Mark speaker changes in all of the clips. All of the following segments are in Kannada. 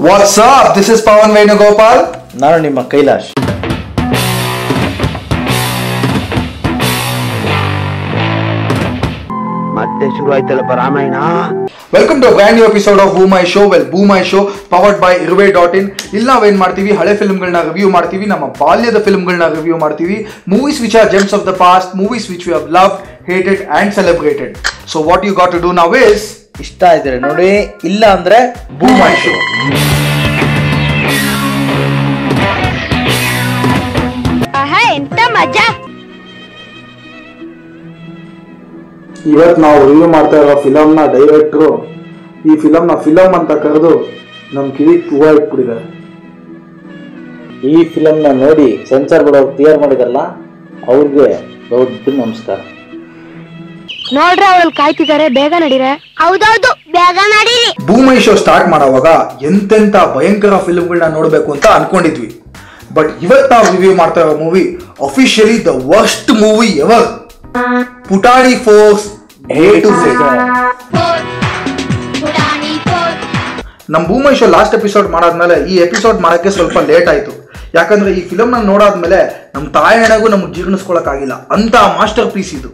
Speaker 1: What's up? This is Pawan Venugopal.
Speaker 2: ನಾನು ನಿಮ್ಮ ಕೈಲಾಶ್
Speaker 3: ಮತ್ತೆ ಶುರು ಆಯ್ತಲ್ಲಪ್ಪ Ramayana
Speaker 1: welcome to brand new episode of boo my show well boo my show powered by ಇರ್ವೆ ಡಾಟ್ ಇನ್ ಇಲ್ಲಿ ನಾವೇನ್ ಮಾಡ್ತೀವಿ ಹಳೆ ಫಿಲ್ಮ್ಗಳನ್ನ ರಿವ್ಯೂ ಮಾಡ್ತೀವಿ ನಮ್ಮ ಬಾಲ್ಯದ ಫಿಲ್ಮ್ಗಳನ್ನ ರಿವ್ಯೂ ಮಾಡ್ತೀವಿ movies which are gems of the past movies which we have love hated and celebrated so what you got to do now is
Speaker 2: ಇಷ್ಟ ಇದ್ರೆ ನೋಡಿ ಇಲ್ಲ ಅಂದ್ರೆ
Speaker 1: ಬೂ ಮೈ ಶೋ
Speaker 4: ಆಹಾ ಎಂತ ಮಜಾ
Speaker 1: ಇವತ್ತು ನಾವು ರಿವ್ಯೂ ಮಾಡ್ತಾ ಇರೋ ಫಿಲಮ್ನ ಡೈರೆಕ್ಟ್ರು ಈ ಫಿಲಮ್ನ ಫಿಲಮ್ ಅಂತ ಕರೆದು ನಮ್ಮ ಕಿವಿ ಹೂವ ಇಟ್ಬಿಟ್ಟಿದ್ದಾರೆ
Speaker 2: ಈ ಫಿಲಮ್ನ ನೋಡಿ ಸೆನ್ಸರ್ ಬೋರ್ಡ್ ಕ್ಲಿಯರ್ ಮಾಡಿದಾರಲ್ಲ ಅವ್ರಿಗೆ ದೊಡ್ಡ ನಮಸ್ಕಾರ
Speaker 4: ನೋಡ್ರೆ ಅವ್ರಲ್ಲಿ ಕಾಯ್ತಿದ್ದಾರೆ ಬೇಗ ನಡೀರೆ ಹೌದೌದು ಬೇಗ ನಡೀರಿ
Speaker 1: ಭೂಮೈ ಶೋ ಸ್ಟಾರ್ಟ್ ಮಾಡೋವಾಗ ಎಂತೆಂತ ಭಯಂಕರ ಫಿಲ್ಮ್ಗಳನ್ನ ನೋಡಬೇಕು ಅಂತ ಅನ್ಕೊಂಡಿದ್ವಿ ಬಟ್ ಇವತ್ತು ನಾವು ರಿವ್ಯೂ ಮಾಡ್ತಾ ಇರೋ movie officially the worst movie ever Putani force A to ನಮ್ಮ ಭೂಮೈ ಶೋ ಲಾಸ್ಟ್ ಎಪಿಸೋಡ್ ಮಾಡಾದ್ಮೇಲೆ ಈ ಎಪಿಸೋಡ್ ಮಾಡಕ್ಕೆ ಸ್ವಲ್ಪ ಲೇಟ್ ಆಯ್ತು ಯಾಕಂದ್ರೆ ಈ ಫಿಲಮ್ನ ನೋಡಾದ್ಮೇಲೆ ನಮ್ಮ ತಾಯಣಗೂ ನಮ್ಗೆ ಜೀರ್ಣಿಸ್ಕೊಳಕ್ಕಾಗಿಲ್ಲ ಅಂತ ಮಾಸ್ಟರ್ ಪೀಸ್ ಇದು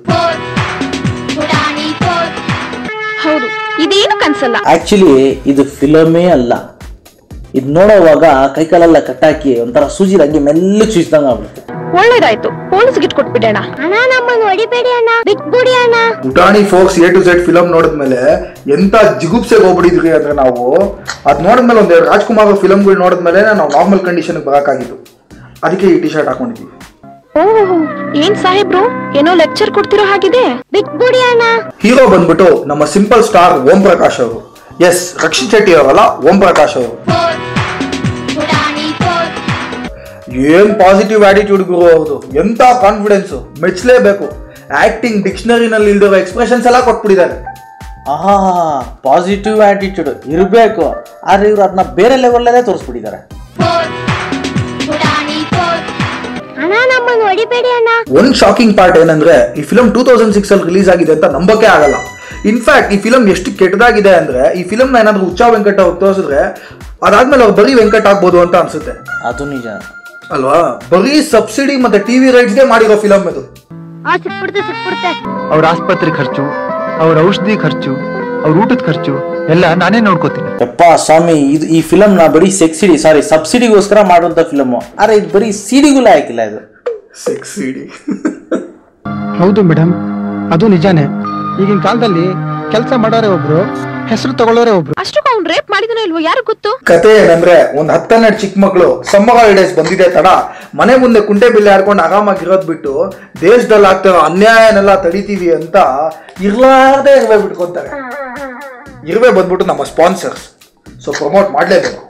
Speaker 4: ಹೌದು ಇದೇನು ಕನ್ಸಲ್ಲ
Speaker 2: ಆಕ್ಚುಲಿ ಇದು ಫಿಲಮೇ ಅಲ್ಲ ಇದು ನೋಡೋವಾಗ ಕೈಕಾಲೆಲ್ಲ ಕಟ್ಟಾಕಿ ಒಂಥರ ಸೂಜಿ ಹಂಗೆ ಮೆಲ್ಲ ಚುಚ್ಚಿದಂಗ ಆಗ್ಬಿಡುತ್ತೆ
Speaker 4: ಒಳ್ಳೇದಾಯ್ತು ಪೊಲೀಸ್ಗೆ ಇಟ್ಕೊಟ್ಬಿಡೋಣ ಅಣ್ಣ ನಮ್ಮನ್ನು ಹೊಡಿಬೇಡಿ ಅಣ್ಣ ಬಿಟ್ಬಿಡಿ ಅಣ್ಣ
Speaker 1: Putani force A to Z film ನೋಡಿದ್ಮೇಲೆ ಎಂತ ಜಿಗುಪ್ಸೆಗೆ ಹೋಗ್ಬಿಟ್ಟಿದ್ರಿ ಅಂದ್ರೆ ನಾವು ಅದ್ ನೋಡಿದ್ಮೇಲೆ ಒಂದೆರಡು ರಾಜ್ಕುಮಾರ್ ಫಿಲಮ್ಗಳು ನೋಡಿದ್ಮೇಲೆ ನಾವು ನಾರ್ಮಲ್ ಕಂಡೀಷನ್ ಬರೋಕ್ಕಾಗಿದ್ದು ಅದಕ್ಕೆ ಈ ಟಿ ಶರ್ಟ್ ಹಾಕೊಂಡಿದ್ವಿ
Speaker 4: ಓಹ್ ಏನ್ ಸಾಹೇಬ್ರು ಏನೋ ಲೆಕ್ಚರ್ ಕೊಡ್ತಿರೋ ಹಾಗಿದೆ ಬಿಟ್ಬಿಡಿ ಅಣ್ಣ
Speaker 1: ಹೀರೋ ಬಂದ್ಬಿಟ್ಟು ನಮ್ಮ ಸಿಂಪಲ್ ಸ್ಟಾರ್ ಓಂ ಪ್ರಕಾಶ್ ಅವರು ಎಸ್ ರಕ್ಷಿತ್ ಶೆಟ್ಟಿ ಅವರಲ್ಲ ಓಂ ಪ್ರಕಾಶ್ ಅವರು ಏನ್ ಪಾಸಿಟಿವ್ ಆಟಿಟ್ಯೂಡ್ ಗುರು ಅವ್ರದು ಎಂತ ಕಾನ್ಫಿಡೆನ್ಸ್ ಮೆಚ್ಚಲೇಬೇಕು ಆಕ್ಟಿಂಗ್ ಡಿಕ್ಷನರಿನಲ್ಲಿ ಇಲ್ದಿರೋ ಎಕ್ಸ್ಪ್ರೆಷನ್ಸ್ ಎಲ್ಲ ಕೊಟ್ಬಿಟ್ಟಿದ್ದಾರೆ
Speaker 2: ಆಹಾ ಪಾಸಿಟಿವ್ ಆಟಿಟ್ಯೂಡ್ ಇರಬೇಕು ಆದ್ರೆ ಇವ್ರು ಅದನ್ನ ಬೇರೆ ಲೆವೆಲ್ಲೇ ತೋರಿಸ್ಬಿಟ್ಟಿದ್ದಾರೆ
Speaker 4: ಅಣ್ಣ ನಮ್ಮನ್ನು ಹೊಡಿಬೇಡಿ ಅಣ್ಣ
Speaker 1: ಒಂದ್ ಶಾಕಿಂಗ್ ಪಾರ್ಟ್ ಏನಂದ್ರೆ ಈ ಫಿಲಮ್ ಟೂ ತೌಸಂಡ್ ಸಿಕ್ಸ್ ಅಲ್ಲಿ ರಿಲೀಸ್ ಆಗಿದೆ ಅಂತ ನಂಬಕ್ಕೆ ಆಗಲ್ಲ ಇನ್ಫ್ಯಾಕ್ಟ್ ಈ ಫಿಲಮ್ ಎಷ್ಟು ಕೆಟ್ಟದಾಗಿದೆ ಅಂದ್ರೆ ಈ ಫಿಲಮ್ ನ ಏನಾದ್ರು ಹುಚ್ಚ ವೆಂಕಟ ಅವ್ರು ತೋರಿಸಿದ್ರೆ ಅದಾದ್ಮೇಲೆ ಅವ್ರು ಬರೀ ವೆಂಕಟ್ ಆಗ್ಬೋದು ಅಂತ ಅನ್ಸುತ್ತೆ
Speaker 2: ಅದು ನಿಜ
Speaker 1: ಅಲ್ವಾ ಬರೀ ಸಬ್ಸಿಡಿ ಮತ್ತೆ ಟಿವಿ ರೈಟ್ಸ್ಗೆ ಮಾಡಿರೋ ಫಿಲಮ್ ಇದು
Speaker 4: ಆ ಸಿಕ್ಬಿಡ್ತೆ ಸಿಕ್ಬಿಡ್ತೆ
Speaker 5: ಅವ್ರ ಆಸ್ಪತ್ರೆ ಖರ್ಚು ಅವ್ರ ಔಷಧಿ ಖರ್ಚು ಅವ್ರ ಊಟದ ಖರ್ಚು ಎಲ್ಲ ನಾನೇ ನೋಡ್ಕೋತೀನಿ
Speaker 2: ಯಪ್ಪ ಸ್ವಾಮಿ ಇದು ಈ ಫಿಲಮ್ ನ ಬರೀ ಸೆಕ್ಸಿಡಿ ಸಾರಿ ಸಬ್ಸಿಡಿಗೋಸ್ಕರ ಮಾಡುವಂತ ಫಿಲಮ್ ಆದ್ರೆ ಇದು ಬರೀ ಸಿಡಿಗೂ ಹಾಕಿಲ್ಲ ಇದು
Speaker 1: ಸೆಕ್ಸಿಡಿ
Speaker 5: ಹೌದು ಮೇಡಮ್ ಅದು ನಿಜಾನೇ ಈಗಿನ ಕಾಲದಲ್ಲಿ ಕೆಲಸ ಮಾಡೋರೇ ಒಬ್ರು ಹೆಸರು ತಗೊಳ್ಳೋರೇ ಒಬ್ರು
Speaker 4: ಅಷ್ಟು ಅವ್ನು ರೇಪ್ ಮಾಡಿದನೋ ಇಲ್ವೋ ಯಾರು ಗೊತ್ತು
Speaker 1: ಕತೆ ಏನಂದ್ರೆ ಒಂದ್ ಹತ್ತನ್ನೆರಡು ಚಿಕ್ಕ ಮಕ್ಕಳು ಸಮ್ಮರ್ ಹಾಲಿಡೇಸ್ ಬಂದಿದೆ ತಡ ಮನೆ ಮುಂದೆ ಕುಂಟೆ ಬಿಲ್ಲೆ ಆಡ್ಕೊಂಡು ಆರಾಮಾಗಿರೋದ್ ಬಿಟ್ಟು ದೇಶದಲ್ಲಿ ಆಗ್ತಿರೋ ಅನ್ಯಾಯನೆಲ್ಲ ತಡಿತೀವಿ ಅಂತ ಇರ್ಲಾರ್ದೆ ಇರುವೆ ಬಿಟ್ಕೊಂತಾರೆ ಇರುವೆ ಬಂದ್ಬಿಟ್ಟು ನಮ್ಮ ಸ್ಪಾನ್ಸರ್ಸ್ ಸೊ ಪ್ರಮೋಟ್ ಮಾಡ್ಲೇಬೇಕು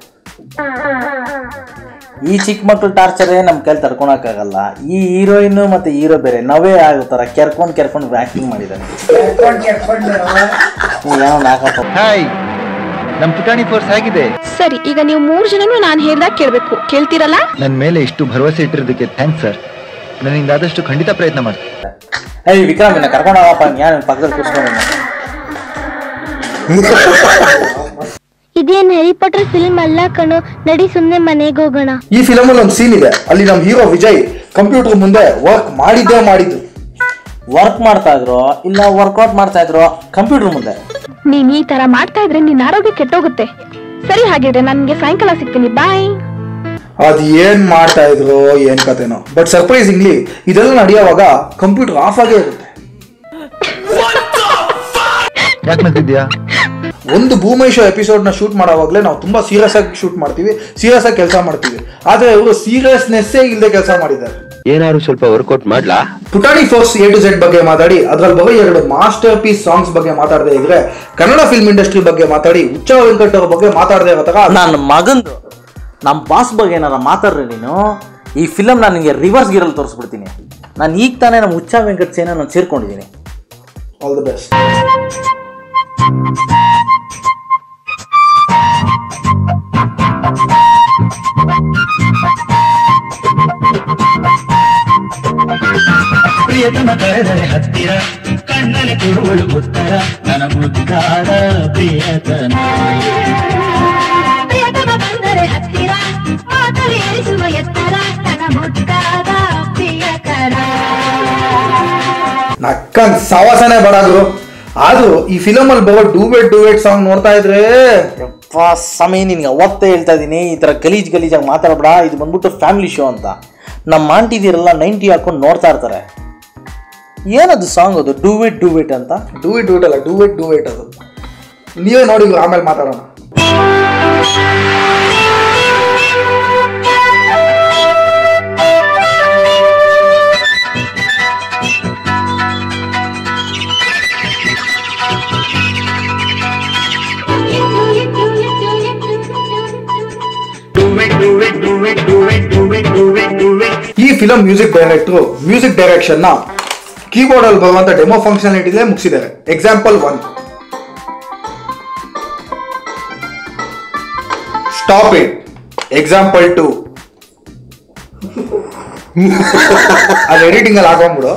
Speaker 2: ಈ ಚಿಕ್ಕ ಮಕ್ಳು ಟಾರ್ಚರೇ ನಮ್ ಕೈಲಿ ತಡ್ಕೊಳಕ್ಕಾಗಲ್ಲ ಈ ಹೀರೋಯಿನ್ ಮತ್ತೆ ಹೀರೋ ಬೇರೆ ನವೇ ಆಗುತ್ತಾರ ಕೆರ್ಕೊಂಡ್ ಕೆರ್ಕೊಂಡ್ ಆಕ್ಟಿಂಗ್ ಮಾಡಿದಾನೆ ಏನೋ ನಾಕಪ್ಪ
Speaker 5: ಹಾಯ್ ನಮ್ ಪುಟಾಣಿ ಫೋರ್ಸ್ ಹೇಗಿದೆ
Speaker 4: ಸರಿ ಈಗ ನೀವು ಮೂರ್ ಜನನು ನಾನು ಹೇಳ್ದಾಗ ಕೇಳ್ಬೇಕು ಕೇಳ್ತೀರಲ್ಲ
Speaker 5: ನನ್ ಮೇಲೆ ಇಷ್ಟು ಭರವಸೆ ಇಟ್ಟಿರೋದಕ್ಕೆ ಥ್ಯಾಂಕ್ಸ್ ಸರ್ ನನ್ನಿಂದ ಆದಷ್ಟು ಖಂಡಿತ ಪ್ರಯತ್ನ ಮಾಡ್ತೀನಿ
Speaker 2: ಏಯ್ ವಿಕ್ರಮ್ ಇನ್ನ ಕರ್ಕೊಂಡು ಹೋಗಪ್ಪ ಯಾರು ಪಕ್ಕದಲ್ಲಿ ಕೂರ್ಸ್ಕೊಂಡು
Speaker 4: ಇದೇನ್ ಹ್ಯಾರಿ ಪಾಟರ್ ಫಿಲ್ಮ್ ಅಲ್ಲ ಕಣೋ ನಡಿ ಸುಮ್ನೆ ಮನೆಗೆ ಹೋಗೋಣ
Speaker 1: ಈ ಫಿಲಮ್ ಅಲ್ಲಿ ಒಂದು ಸೀನ್ ಇದೆ ಅಲ್ಲಿ ನಮ್ಮ ಹೀರೋ ವಿಜಯ್ ಕಂಪ್ಯೂಟರ್ ಮುಂದೆ ವರ್ಕ್ ಮಾಡಿದ್ದೇ ಮಾಡಿದ್ದು
Speaker 2: ವರ್ಕ್ ಮಾಡ್ತಾ ಇದ್ರು ಇಲ್ಲ ವರ್ಕೌಟ್ ಮಾಡ್ತಾ ಇದ್ರು ಕಂಪ್ಯೂಟರ್ ಮುಂದೆ
Speaker 4: ನೀನ್ ಈ ತರ ಮಾಡ್ತಾ ಇದ್ರೆ ನಿನ್ ಆರೋಗ್ಯ ಕೆಟ್ಟೋಗುತ್ತೆ ಸರಿ ಹಾಗಿದ್ರೆ ನನ್ಗೆ ಸಾಯಂಕಾಲ ಸಿಗ್ತೀನಿ ಬಾಯ್
Speaker 1: ಅದ್ ಏನ್ ಮಾಡ್ತಾ ಇದ್ರು ಏನ್ ಕತೆನೋ ಬಟ್ ಸರ್ಪ್ರೈಸಿಂಗ್ಲಿ ಇದೆಲ್ಲ ನಡೆಯುವಾಗ ಕಂಪ್ಯೂಟರ್ ಆಫ್ ಆಗೇ ಇರುತ್ತೆ
Speaker 5: ಯಾಕೆ ನಗ್ತಿದ್ಯಾ
Speaker 1: ಒಂದು ಭೂಮೈ ಶೋ ಎಪಿಸೋಡ್ ನ ಶೂಟ್ ಮಾಡೋವಾಗ್ಲೇ ನಾವು ತುಂಬಾ ಸೀರಿಯಸ್ ಆಗಿ ಶೂಟ್ ಮಾಡ್ತೀವಿ ಸೀರಿಯಸ್ ಆಗಿ ಕೆಲಸ ಮಾಡ್ತೀವಿ ಆದ್ರೆ ಇವರು ಸೀರಿಯಸ್ನೆಸ್ಸೇ ಇಲ್ಲದೆ ಕೆಲಸ ಮಾಡಿದ್ದಾರೆ
Speaker 3: ಏನಾದ್ರು ಸ್ವಲ್ಪ ವರ್ಕೌಟ್ ಮಾಡ್ಲಾ
Speaker 1: ಪುಟಾಣಿ ಫೋರ್ಸ್ ಎ ಟು ಝೆಡ್ ಬಗ್ಗೆ ಮಾತಾಡಿ ಅದ್ರಲ್ಲಿ ಬರೋ ಎರಡು ಮಾಸ್ಟರ್ ಪೀಸ್ ಸಾಂಗ್ಸ್ ಬಗ್ಗೆ ಮಾತಾಡದೇ ಇದ್ರೆ ಕನ್ನಡ ಫಿಲ್ಮ್ ಇಂಡಸ್ಟ್ರಿ ಬಗ್ಗೆ ಮಾತಾಡಿ ಉಚ್ಚ ವೆಂಕಟ್ ಅವ್ರ ಬಗ್ಗೆ ಮಾತಾಡದೇ ಇರೋ ತರ
Speaker 2: ನನ್ನ ಮಗಂದು ನಮ್ಮ ಬಾಸ್ ಬಗ್ಗೆ ಏನಾರ ಮಾತಾಡ್ರಿ ನೀನು ಈ ಫಿಲಮ್ ನಾನು ನಿಮಗೆ ರಿವರ್ಸ್ ಗಿರಲ್ಲಿ ತೋರಿಸ್ಬಿಡ್ತೀನಿ ನಾನು ಈಗ ತಾನೇ ನಮ್ಮ ಹುಚ್ಚ ವೆಂಕಟ್ ಸೇನ ನಾನು ಸೇರ್ಕೊಂಡಿದ್ದೀನಿ
Speaker 1: ಆಲ್ ದ ಬೆಸ್ಟ್
Speaker 6: ಪ್ರಿಯತಮ ಕರೆದರೆ ಹತ್ತಿರ ಕಣ್ಣಲ್ಲಿ ಕೊಡುವಳು ಉತ್ತರ ನನ್ನ ಮುದ್ದಾದ ಪ್ರಿಯತನ
Speaker 4: ಪ್ರಿಯತಮ ಬಂದ
Speaker 1: ನಕ್ಕಂಗ್ ಸವಾಸನೆ ಬಡಾದ್ರು ಆದ್ರೂ ಈ ಫಿಲಮ್ ಅಲ್ಲಿ ಬರೋ ಡೂವೆಟ್ ಡೂವೆಟ್ ಸಾಂಗ್ ನೋಡ್ತಾ ಇದ್ರೆ
Speaker 2: ಯಪ್ಪ ಸಮಯ ನಿನ್ಗೆ ಅವತ್ತೇ ಹೇಳ್ತಾ ಇದ್ದೀನಿ ಈ ಥರ ಗಲೀಜ್ ಗಲೀಜಾಗಿ ಮಾತಾಡಬೇಡ ಇದು ಬಂದ್ಬಿಟ್ಟು ಫ್ಯಾಮಿಲಿ ಶೋ ಅಂತ ನಮ್ಮ ಆಂಟಿದಿರೆಲ್ಲ ನೈಂಟಿ ಹಾಕೊಂಡು ನೋಡ್ತಾ ಇರ್ತಾರೆ ಏನದು ಸಾಂಗ್ ಅದು ಡೂ ಇಟ್ ಡೂ ಇಟ್ ಅಂತ
Speaker 1: ಡೂ ಇಟ್ ಡೂ ಇಟ್ ಅಲ್ಲ ಡೂ ಇಟ್ ಡೂ ಇಟ್ ಅದು ನೀವೇ ನೋಡಿ ಆಮೇಲೆ ಮಾತಾಡೋಣ
Speaker 6: Do it, do it, do it, do it, do it, do it, do it.
Speaker 1: ಈ film music director music direction ನ ಕೀಬೋರ್ಡ್ ಅಲ್ಲಿ ಬರುವಂತ ಡೆಮೋ ಫಂಕ್ಷನಾಲಿಟಿಲೇ ಮುಗಿಸಿದ್ದಾರೆ example one stop it example two ಅದು ಎಡಿಟಿಂಗ್ ಅಲ್ಲಿ ಹಾಕೊಂಡ್ಬಿಡು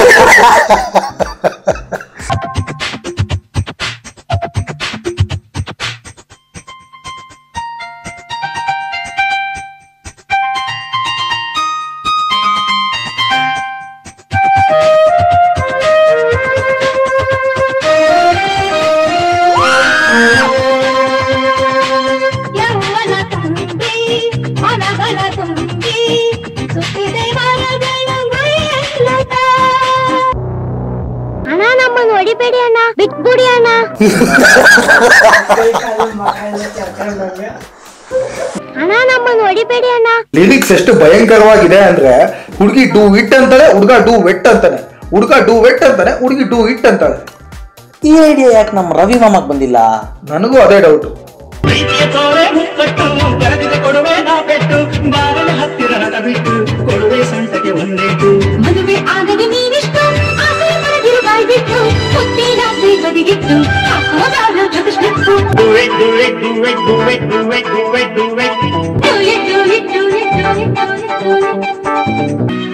Speaker 7: ಯೌವನ ತುಂಬಿ ಮನಗಳ ತುಂಬಿ ಸುತ್ತಿದೆ ಮರಗಳ ಮೈಯೆಲ್ಲದ. ಅಣ್ಣ ನಮ್ಮನ್ನು ಹೊಡಿಬೇಡಿ ಅಣ್ಣ ಬಿಟ್ಬಿಡಿ ಅಣ್ಣ ಅಣ್ಣ ನಮ್ಮನ್ನು ಹೊಡಿಬೇಡಿ ಅಣ್ಣ
Speaker 1: ಲಿರಿಕ್ಸ್ ಎಷ್ಟು ಭಯಂಕರವಾಗಿದೆ ಅಂದ್ರೆ ಹುಡುಗಿ ಡೂ ಇಟ್ ಅಂತಾಳೆ ಹುಡುಗ ಡೂ ವೆಟ್ ಅಂತಾನೆ ಹುಡುಗ ಡೂ ವೆಟ್ ಅಂತಾನೆ ಹುಡುಗಿ ಡೂ ಇಟ್ ಅಂತಾಳೆ
Speaker 2: ಈ ಐಡಿಯಾ ಯಾಕೆ ನಮ್ಮ ರವಿ ಮಾಮಕ್ ಬಂದಿಲ್ಲ
Speaker 1: ನನಗೂ ಅದೇ ಡೌಟು
Speaker 6: ಪ್ರೀತಿಯ ತೋರೆ ಮುಕ್ಕಟ್ಟು ಕರೆದಿದೆ ಕೊಡುವೆ ನಾ ಪೆಟ್ಟು ಬಾರಲ ಹತ್ತಿರ ನಗ ಬಿಟ್ಟು ಕೊಡುವೆ ಸೊಂಟಕ್ಕೆ ಒಂದೇಟು
Speaker 7: ಮದುವೆ ಆಗದೆ ನೀನಿಷ್ಟು ಆಸೆ ಮನದಿರು ಬಾಯ್ಬಿಟ್ಟು ಮುತ್ತಿನ ಬದಿಗಿಟ್ಟು ಹಾಕೋದಾದ ಜಗಷ್ಟು
Speaker 6: Do it, do it, do it, do it, do it, do it, do it.
Speaker 7: Do it, do it, do it, do it, do it, do it.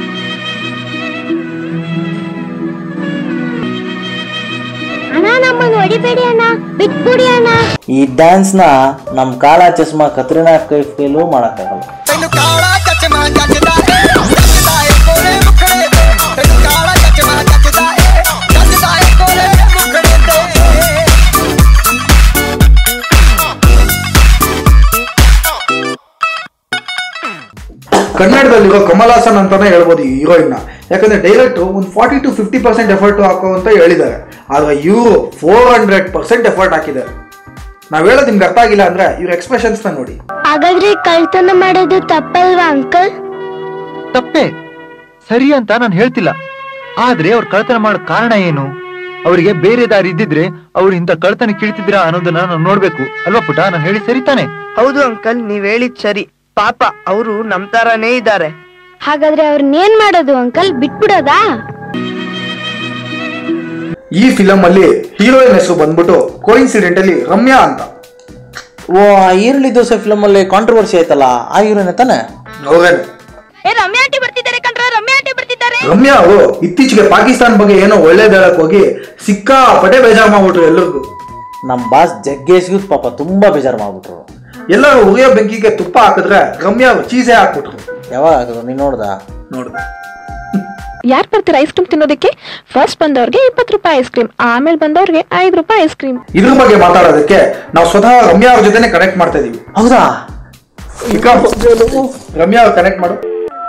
Speaker 7: ಅಣ್ಣ ನಮ್ಮನ್ನು ಹೊಡಿಬೇಡಿ ಅಣ್ಣ ಬಿಟ್ಬಿಡಿ ಅಣ್ಣ
Speaker 2: ಈ ಡ್ಯಾನ್ಸ್ನ ನಮ್ಮ ಕಾಳ ಚಸ್ಮಾ ಕತ್ರಿನಾ ಕೈಫ್ ಕೈಲೂ ಮಾಡೋಕ್ಕಾಗಲ್ಲ
Speaker 8: ਤੈਨੂੰ ਕਾਲਾ ਚਚਮਾ ਜੱਜਦਾ ਏ ਜੱਜਦਾ ਏ ਕੋਲੇ ਮੁਖੜੇ ਤੇ ਤੈਨੂੰ ਕਾਲਾ ਚਚਮਾ ਜੱਜਦਾ ਏ ਜੱਜਦਾ ਏ ਕੋਲੇ ਮੁਖੜੇ ਤੇ
Speaker 1: ಕನ್ನಡದಲ್ಲಿರೋ ಕಮಲ್ ಹಾಸನ್ ಅಂತಾನೆ ಹೇಳ್ಬೋದು ಈ ಹೀರೋಯಿನ್ ಯಾಕಂದ್ರೆ ಡೈರೆಕ್ಟ್ ಒಂದು forty to fifty percent effort ಹಾಕೋ ಅಂತ ಹೇಳಿದ್ದಾರೆ ಆದ್ರೆ ಇವರು ಫೋರ್ ಹಂಡ್ರೆಡ್ ಪರ್ಸೆಂಟ್ ಎಫರ್ಟ್ ಹಾಕಿದ್ದಾರೆ ನಾವ್ ಹೇಳೋದು ನಿಮ್ಗೆ ಅರ್ಥ ಆಗಿಲ್ಲ ಅಂದ್ರೆ ಇವ್ರ ಎಕ್ಸ್ಪ್ರೆಷನ್ಸ್ ನ ನೋಡಿ
Speaker 7: ಹಾಗಾದ್ರೆ ಕಳ್ತನ ಮಾಡೋದು ತಪ್ಪಲ್ವಾ ಅಂಕಲ್
Speaker 5: ತಪ್ಪೇ ಸರಿ ಅಂತ ನಾನು ಹೇಳ್ತಿಲ್ಲ ಆದ್ರೆ ಅವ್ರು ಕಳ್ತನ ಮಾಡೋ ಕಾರಣ ಏನು ಅವರಿಗೆ ಬೇರೆ ದಾರಿ ಇದ್ದಿದ್ರೆ ಅವ್ರು ಇಂಥ ಕಳ್ತನ ಕೀಳ್ತಿದ್ದೀರಾ ಅನ್ನೋದನ್ನ ನಾವು ನೋಡ್ಬೇಕು ಅಲ್ವಾ ಪುಟ ನಾನು ಹೇಳಿ ಸರಿ ತಾನೆ
Speaker 9: ಹೌದು ಅಂಕಲ್ ನೀವ್ ಹೇಳಿದ್ ಸರಿ ಪಾಪ ಅವರು ನಮ್ ತರಾನೇ ಇದ್ದಾರೆ
Speaker 7: ಹಾಗಾದ್ರೆ ಅವ್ರನ್ನೇನ್ ಮಾಡೋದು ಅಂಕಲ್ ಬಿಟ್ಬಿಡೋದಾ
Speaker 1: ಈ ಫಿಲಮ್ ಅಲ್ಲಿ ಹೀರೋಯಿನ್ ಹೆಸರು ಬಂದ್ಬಿಟ್ಟು ಕೋಇನ್ಸಿಡೆಂಟ್ ಅಲ್ಲಿ ರಮ್ಯಾ ಅಂತ
Speaker 2: ಓ ಆ ಈರುಳ್ಳಿ ದೋಸೆ ಫಿಲಮಲ್ಲಿ ಕಾಂಟ್ರವರ್ಸಿ ಆಯ್ತಲ್ಲ ಆ ಹೀರೋನೇ ತಾನೆ
Speaker 1: ಅವ್ರೇನೆ
Speaker 4: ಏ ರಮ್ಯಾ ಆಂಟಿ ಬರ್ತಿದ್ದಾರೆ ಕಣ್ರ ರಮ್ಯಾ ಆಂಟಿ ಬರ್ತಿದ್ದಾರೆ
Speaker 1: ರಮ್ಯಾ ಅವರು ಇತ್ತೀಚೆಗೆ ಪಾಕಿಸ್ತಾನ ಬಗ್ಗೆ ಏನೋ ಒಳ್ಳೇದ್ ಹೇಳಕ್ ಹೋಗಿ ಸಿಕ್ಕಾಪಟ್ಟೆ ಬೇಜಾರ್ ಮಾಡ್ಬಿಟ್ರು ಎಲ್ಲರಿಗೂ
Speaker 2: ನಮ್ಮ ಬಾಸ್ ಜಗ್ಗೇಶ್ಗೂ ಪಾಪ ತುಂಬಾ ಬೇಜಾರು ಮಾಡ್ಬಿಟ್ರು
Speaker 1: ಎಲ್ಲರೂ ಉರಿಯೋ ಬೆಂಕಿಗೆ ತುಪ್ಪ ಹಾಕಿದ್ರೆ ರಮ್ಯಾ ಚೀಸೆ ಹಾಕ್ಬಿಟ್ರು
Speaker 2: ಯಾವಾಗ ಹಾಕಿದ್ರು ನೀನು ನೋಡ್ದ
Speaker 1: ನೋಡ್ದೆ
Speaker 4: ಯಾರು ಬರ್ತೀರಾ ಐಸ್ ಕ್ರೀಮ್ ತಿನ್ನೋದಕ್ಕೆ ಫಸ್ಟ್ ಬಂದವ್ರಿಗೆ ಇಪ್ಪತ್ತು ರೂಪಾಯಿ ಐಸ್ ಕ್ರೀಮ್ ಆಮೇಲೆ ಬಂದವ್ರಿಗೆ ಐದು ರೂಪಾಯಿ ಐಸ್ ಕ್ರೀಮ್
Speaker 1: ಇದ್ರ ಬಗ್ಗೆ ಮಾತಾಡೋದಕ್ಕೆ ನಾವು ಸ್ವತಃ ರಮ್ಯಾ ಅವ್ರ ಜೊತೆನೆ ಕನೆಕ್ಟ್ ಮಾಡ್ತಾ ಇದೀವಿ
Speaker 2: ಹೌದಾ
Speaker 1: ವಿಕ್ರಮ್, ರಮ್ಯಾ ಅವ್ರು ಕನೆಕ್ಟ್ ಮಾಡು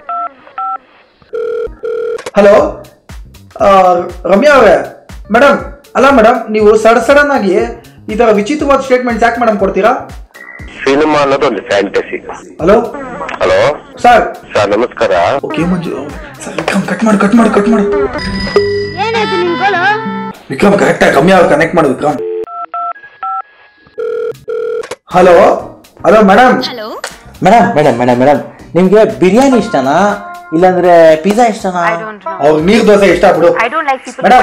Speaker 1: ಹಲೋ ರಮ್ಯಾ ಅವರೇ ಮೇಡಮ್ ಅಲ್ಲ ಮೇಡಮ್ ನೀವು ಸಡ್ ಸಡನ್ ಆಗಿ ಈ ತರ ವಿಚಿತ್ರವಾದ ಸ್ಟೇಟ್ಮೆಂಟ್ ಯಾಕೆ ಮೇಡಮ್ ಕೊಡ್ತೀರಾ
Speaker 3: ಸಿನಿಮಾ ಅನ್ನೋದು ಒಂದು fantasy
Speaker 1: hello
Speaker 3: hello
Speaker 1: sir
Speaker 3: sir ನಮಸ್ಕಾರ
Speaker 1: okay Manju sir Vikram cut ಮಾಡು ಕಟ್ ಮಾಡು ಕಟ್ ಮಾಡು
Speaker 7: ಏನಾಯ್ತು ನಿನ್ಗೋಲು
Speaker 1: ವಿಕ್ರಮ್ ಕರೆಕ್ಟ್ ಆಗಿ ರಮ್ಯಾ ಅವ್ರು ಕನೆಕ್ಟ್ ಮಾಡು Vikram hello hello madam
Speaker 2: madam madam madam madam ನಿಮ್ಗೆ ಬಿರಿಯಾನಿ ಇಷ್ಟನಾ ಇಲ್ಲಾಂದ್ರೆ ಪಿಜ್ಜಾ ಇಷ್ಟನಾ
Speaker 1: ಅವ್ರಿಗೆ ನೀರ್ ದೋಸೆ ಇಷ್ಟ ಬಿಡು ಮೇಡಮ್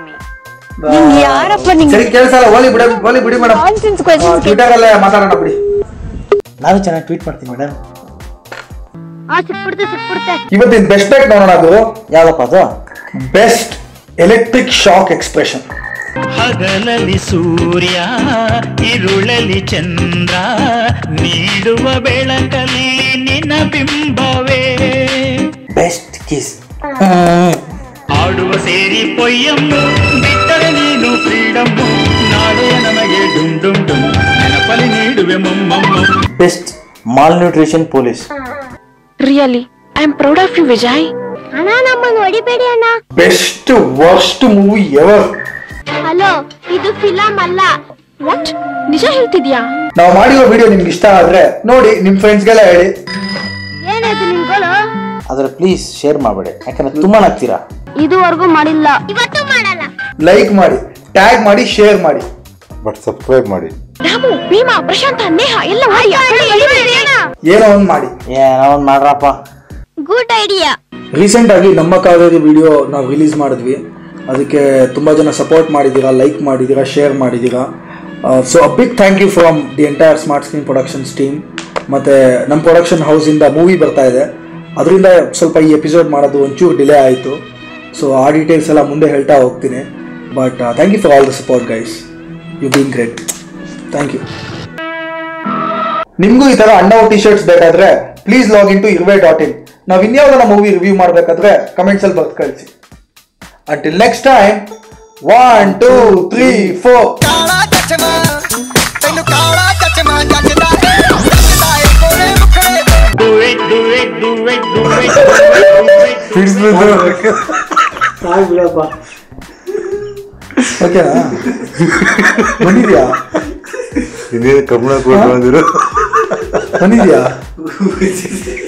Speaker 1: ಸರಿ ಕೇಳಿಸಲ್ಲ ಓಲಿ ಬಿಡ ಓಲಿ ಬಿಡಿ ಮೇಡಮ್ ಟ್ವಿಟರ್ ಅಲ್ಲೇ ಮಾತಾಡೋಣ ಬಿಡಿ
Speaker 2: ನಾನು ಚೆನ್ನಾಗಿ ಟ್ವೀಟ್ ಮಾಡ್ತೀನಿ ಮೇಡಮ್
Speaker 7: ಆ ಸಿಕ್ಬಿಡ್ತೆ ಸಿಕ್ಬಿಡ್ತೆ
Speaker 1: ಇವತ್ತಿನ ಬೆಸ್ಟ್ ಬ್ಯಾಕ್ ನೋಡೋಣ ಅದು
Speaker 2: ಯಾವಪ್ಪ ಅದು
Speaker 1: ಬೆಸ್ಟ್ ಎಲೆಕ್ಟ್ರಿಕ್ ಶಾಕ್ ಎಕ್ಸ್ಪ್ರೆಷನ್
Speaker 6: ಹಗಲಲ್ಲಿ ಸೂರ್ಯ ಇರುಳಲಿ ಚಂದ್ರ ನೀಡುವ ಬೆಳಕಲ್ಲಿ ನಿನ್ನ ಬಿಂಬವೇ
Speaker 2: ಬೆಸ್ಟ್ ಕಿಸ್
Speaker 6: ಆ ಆಡುವ ಸೇರಿ ಪೊಯ್ಯಮ್ಮು ಬಿಟ್ಟರೆ ನೀನು ಫ್ರೀಡಮ್ಮು ನಾಳೆ ನಮಗೆ ಡುಮ್ ಡುಮ್ ಡುಮ್ ನೆನಪಲಿ ನೀಡುವೆ ಮೊಮ್ಮಮ್ಮ
Speaker 2: best malnutrition police
Speaker 4: really I am proud of you Vijay
Speaker 7: ಅಣ್ಣ ನಮ್ಮನ್ನು ಹೊಡಿಬೇಡಿ ಅಣ್ಣ
Speaker 1: best worst movie ever
Speaker 7: hello ಇದು ಫಿಲಂ ಅಲ್ಲ
Speaker 4: ವಾಟ್ ನಿಜ ಹೇಳ್ತಿದ್ಯಾ
Speaker 1: ನಾವು ಮಾಡಿರೋ ವಿಡಿಯೋ ನಿಮ್ಗೆ ಇಷ್ಟ ಆದ್ರೆ ನೋಡಿ ನಿಮ್ ಫ್ರೆಂಡ್ಸ್ಗೆಲ್ಲ ಹೇಳಿ
Speaker 7: ಏನಾಯ್ತು ನಿಮ್ಗಳು
Speaker 2: ಆದರೆ ಪ್ಲೀಸ್ ಶೇರ್ ಮಾಡಬೇಡಿ ಯಾಕಂದ್ರೆ ತುಂಬ ನಗ್ತೀರಾ
Speaker 7: ಇದುವರೆಗೂ ಮಾಡಿಲ್ಲ ಇವತ್ತು ಮಾಡಲ್ಲ
Speaker 1: ಲೈಕ್ ಮಾಡಿ ಟ್ಯಾಗ್ ಮಾಡಿ ಶೇರ್ ಮಾಡಿ
Speaker 10: ಬಟ್ ಸಬ್ಸ್ಕ್ರೈಬ್ ಮಾಡಿ
Speaker 4: ರಾಮು ಭೀಮಾ ಪ್ರಶಾಂತ ನೇಹ ಎಲ್ಲ ಮಾಡಿ
Speaker 1: ಏನೋ ಒಂದ್ ಮಾಡಿ
Speaker 2: ಏನೋ ಒಂದು ಮಾಡ್ರಪ್ಪ
Speaker 7: ಗುಡ್ ಐಡಿಯಾ
Speaker 1: ರೀಸೆಂಟ್ ಆಗಿ ನಮ್ಮ ಕಾವೇರಿ ವಿಡಿಯೋ ನಾವು ರಿಲೀಸ್ ಮಾಡಿದ್ವಿ ಅದಕ್ಕೆ ತುಂಬ ಜನ ಸಪೋರ್ಟ್ ಮಾಡಿದ್ದೀರಾ ಲೈಕ್ ಮಾಡಿದ್ದೀರಾ ಶೇರ್ ಮಾಡಿದ್ದೀರಾ so a big thank you from the entire smart screen productions team ಮತ್ತು ನಮ್ಮ ಪ್ರೊಡಕ್ಷನ್ ಹೌಸಿಂದ ಮೂವಿ ಬರ್ತಾ ಇದೆ ಅದರಿಂದ ಸ್ವಲ್ಪ ಈ ಎಪಿಸೋಡ್ ಮಾಡೋದು ಒಂಚೂರು ಡಿಲೇ ಆಯಿತು ಸೊ ಆ ಡೀಟೇಲ್ಸ್ ಎಲ್ಲ ಮುಂದೆ ಹೇಳ್ತಾ ಹೋಗ್ತೀನಿ but thank you for all the support guys you been great thank you ನಿಮಗೂ ಈ ಥರ ಅಣ್ಣವ್ ಟಿ ಶರ್ಟ್ಸ್ ಬೇಕಾದ್ರೆ ಪ್ಲೀಸ್ ಲಾಗ್ ಇನ್ ಟು ಇರ್ವೆ ಡಾಟ್ ಇನ್ ನಾವು ಇನ್ಯಾವುದನ್ನ ಮೂವಿ ರಿವ್ಯೂ ಮಾಡಬೇಕಾದ್ರೆ ಕಮೆಂಟ್ಸಲ್ಲಿ ಬರ್ದು ಕಳಿಸಿ until next time one two three four
Speaker 8: ਕਾਲਾ ਚਚਮਾ ਤੈਨੂੰ ਕਾਲਾ ਚਚਮਾ ਜੱਜਦਾ ਏ ਜੱਜਦਾ ਏ ਕੋਲੇ ਮੁਖੜੇ ਤੇ
Speaker 6: Do it, do it, do it, do it, do it, do it.
Speaker 1: ಓಕೆನಾ ಬಂದಿದ್ಯಾ
Speaker 10: ಇನ್ನೇನು ಕಮ್ಮಳ ಕೊಟ್ಟು ಬಂದಿರು
Speaker 1: ಬಂದಿದ್ಯಾ